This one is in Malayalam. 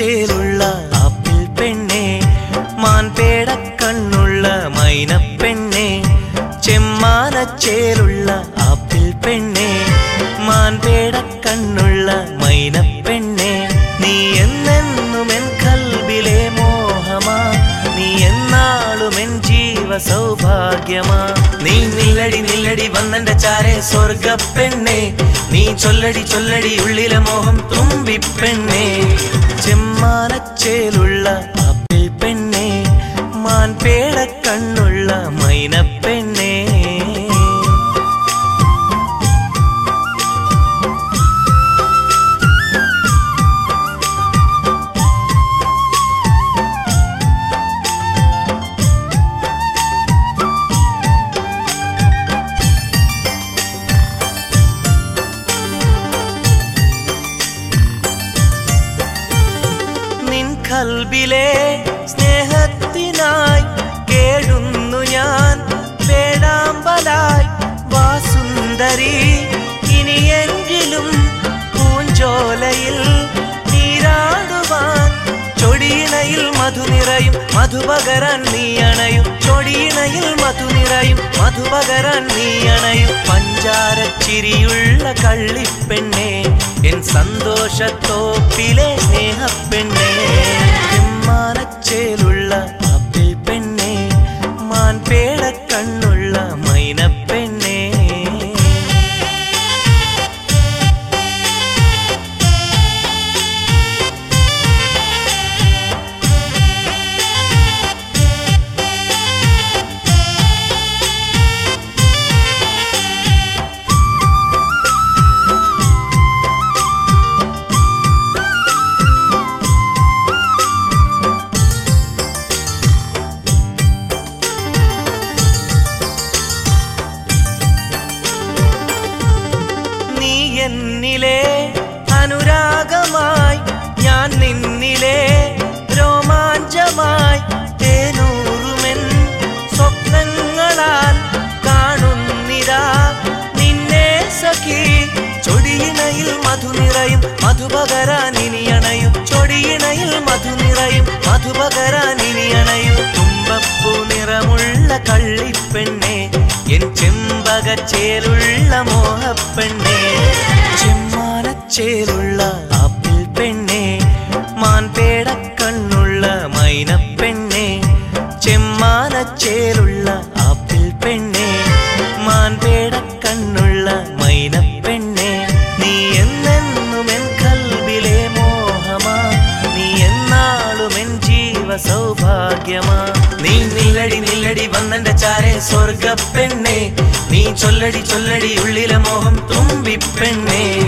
ചെമ്മാനച്ചേലുള്ള ആപ്പിൾ പെണ്ണെ മാൻപേട കണ്ണുള്ള മൈനപ്പെണ്ണെ ചെമ്മാനച്ചേലുള്ള ആപ്പിൾ പെണ്ണെ മാൻപേട കണ്ണുള്ള മൈനപ്പെണ്ണെ നീ എന്നെന്നും എൻ കൽബിലെ മോഹമാ നീ എന്നാളും എൻ ജീവ സൗഭാഗ്യമാ നീ നില്ലടി നില്ലടി വന്നെന്റെ ചാരെ സ്വർഗ പെണ്ണെ നീ ചൊല്ലടി ചൊല്ലടി ഉള്ളിലെ മോഹം തുമ്പി പെണ്ണെ ചെമ്മാനച്ചേലുള്ള ആപ്പിൾ പെണ്ണെ മാൻപേട കണ്ണുള്ള മൈന പെണ്ണെ നിൻ കൽബിലെ സ്നേഹത്തിനായി കേഴുന്നു ഞാൻ വേടാമ്പലായി വാസുന്ദരി ഇനിയെങ്കിലും പൂഞ്ചോലയിൽ നീരാടുവാൻ ചൊടിയിണയിൽ മധു നിറയും മധുപകരാൻ നീ അണയും ചൊടിയിണയിൽ മധു നിറയും മധുപകരാൻ നീ അണയും പഞ്ചാരച്ചിരിയുള്ള കള്ളിപ്പെണ്ണെ എൻ സന്തോഷത്തോപ്പിലെ സ്നേഹപ്പെണ്ണെ ചെമ്മാനച്ചേലുള്ള ആപ്പിൾ പെണ്ണെ മാൻപേട കണ്ണുള്ള മൈനപ്പെണ്ണെ നീ എന്നിലെ അനുരാഗമായി ഞാൻ നിന്നിലെ രോമാഞ്ചമായി തേനൂറുമെൻ സ്വപ്നങ്ങളാൽ കാണുന്നിരാ നിന്നെ സഖി ചൊടിയിണയിൽ മധു നിറയും മധുപകരാൻ ഇനി അണയും ചൊടിയിണയിൽ മധു നിറയും മധുപകരാൻ ഇനി അണയും തുമ്പപ്പൂ നിറമുള്ള കള്ളിപ്പെണ്ണെ എൻ ചെമ്പകച്ചേലുള്ള മോഹപ്പെണ്ണെ ചെമ്മാനച്ചേലുള്ള ആപ്പിൾ പെണ്ണെ മാൻപേട കണ്ണുള്ള മൈനപ്പെണ്ണെ ചെമ്മാനച്ചേലുള്ള ആപ്പിൾ പെണ്ണെ മാൻപേട കണ്ണുള്ള മൈനപ്പെണ്ണെ നീ എന്നെന്നും എൻ കൽബിലെ മോഹമാ നീ എന്നാളും എൻ ജീവ സൗഭാഗ്യമാ നീ നില്ലടി നില്ലടി വന്നെന്റെ ചാരെ സ്വർഗ പെണ്ണെ നീ ചൊല്ലടി ചൊല്ലടി ഉള്ളിലെ മോഹം തുമ്പി പെണ്ണേ